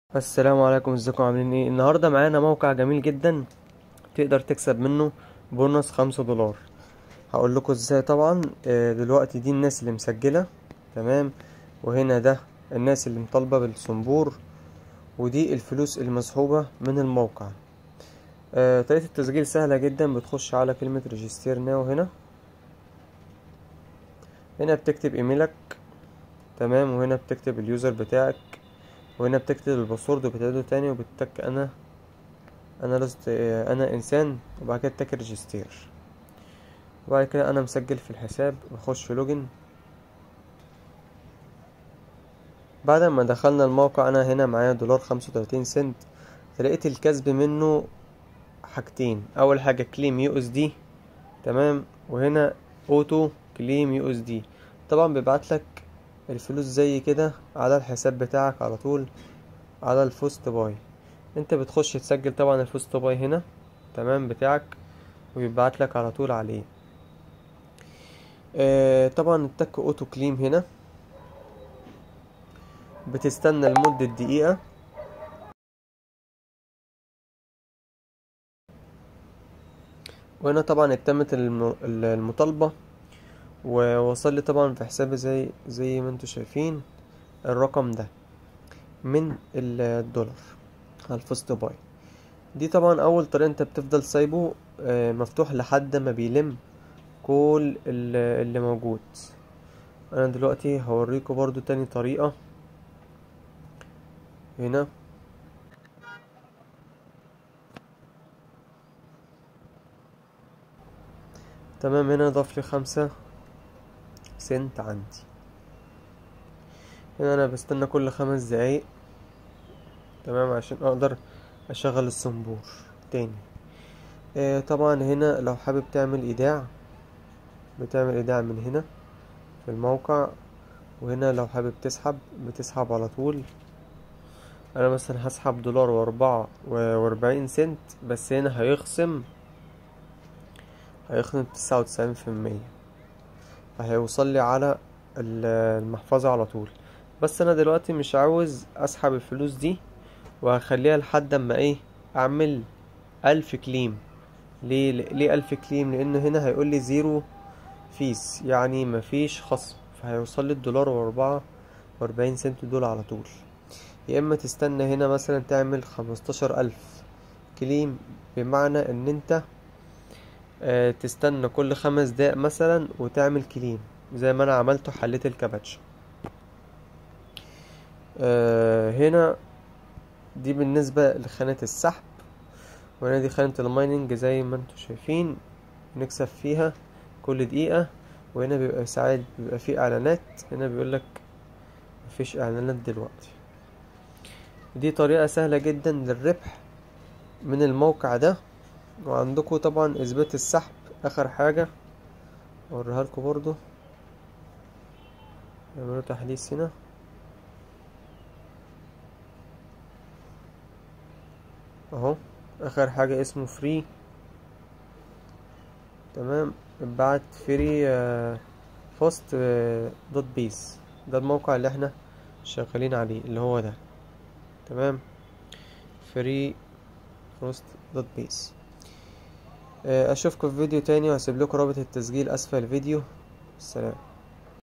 السلام عليكم ازيكم عاملين ايه النهارده معانا موقع جميل جدا تقدر تكسب منه بونص خمسة دولار هقول لكم ازاي طبعا آه، دلوقتي دي الناس اللي مسجله تمام وهنا ده الناس اللي مطالبه بالصنبور ودي الفلوس المسحوبه من الموقع آه، طريقه التسجيل سهله جدا بتخش على كلمه ريجستير ناو هنا هنا بتكتب ايميلك تمام وهنا بتكتب اليوزر بتاعك وهنا بتكتب الباسورد وبتعيده تاني وبتك انا انا لست انا انسان وبعد كده تك ريجستير وبعد كده انا مسجل في الحساب بخش في لوجن بعد ما دخلنا الموقع انا هنا معايا دولار خمسة وتلاتين سنت لقيت الكسب منه حاجتين اول حاجة كليم يو اس دي تمام وهنا اوتو كليم يو اس دي طبعا بيبعتلك الفلوس زي كده على الحساب بتاعك على طول على الفوست باي انت بتخش تسجل طبعا الفوست باي هنا تمام بتاعك ويبعت لك على طول عليه اه طبعا التك اوتو كليم هنا بتستنى لمدة دقيقة وهنا طبعا اتمت الم- المطالبة ووصل لي طبعا في حسابي زي زي ما انتوا شايفين الرقم ده من الدولار على الفوست باي دي طبعا اول طريقة انت بتفضل سايبه آه، مفتوح لحد ما بيلم كل ال- اللي موجود انا دلوقتي هوريكم برضو تاني طريقة هنا تمام هنا ضاف لي خمسة سنت عندي هنا انا بستنى كل خمس دقايق تمام عشان اقدر اشغل الصنبور تاني آه طبعا هنا لو حابب تعمل ايداع بتعمل ايداع من هنا في الموقع وهنا لو حابب تسحب بتسحب على طول انا مثلا هسحب دولار واربعة واربعين سنت بس هنا هيخصم هيخصم تسعة وتسعين في المية فهيوصل لي على ال- المحفظة على طول بس انا دلوقتي مش عاوز اسحب الفلوس دي وهخليها لحد اما ايه اعمل الف كليم ليه ليه الف كليم لان هنا هيقول لي زيرو فيس يعني مفيش خصم فهيوصل لي الدولار واربعة واربعين سنت دول على طول يا اما تستنى هنا مثلا تعمل خمستاشر الف كليم بمعنى ان انت آه، تستنى كل خمس دقايق مثلا وتعمل كليم زي ما انا عملته حليت الكابتشا آه، هنا دي بالنسبة لخانة السحب وهنا دي خانة المايننج زي ما انتوا شايفين نكسب فيها كل دقيقة وهنا بيبقى ساعات بيبقى فيه اعلانات هنا بيقولك مفيش اعلانات دلوقتي دي طريقة سهلة جدا للربح من الموقع ده وعندكم طبعا اثبات السحب اخر حاجة اوريها لكم برضو اعملوا تحديث هنا اهو اخر حاجة اسمه فري تمام اتبعت فري فوست دوت بيس ده الموقع اللي احنا شغالين عليه اللي هو ده تمام فري فوست دوت بيس اشوفكم في فيديو تاني وهسيب لكم رابط التسجيل اسفل الفيديو السلام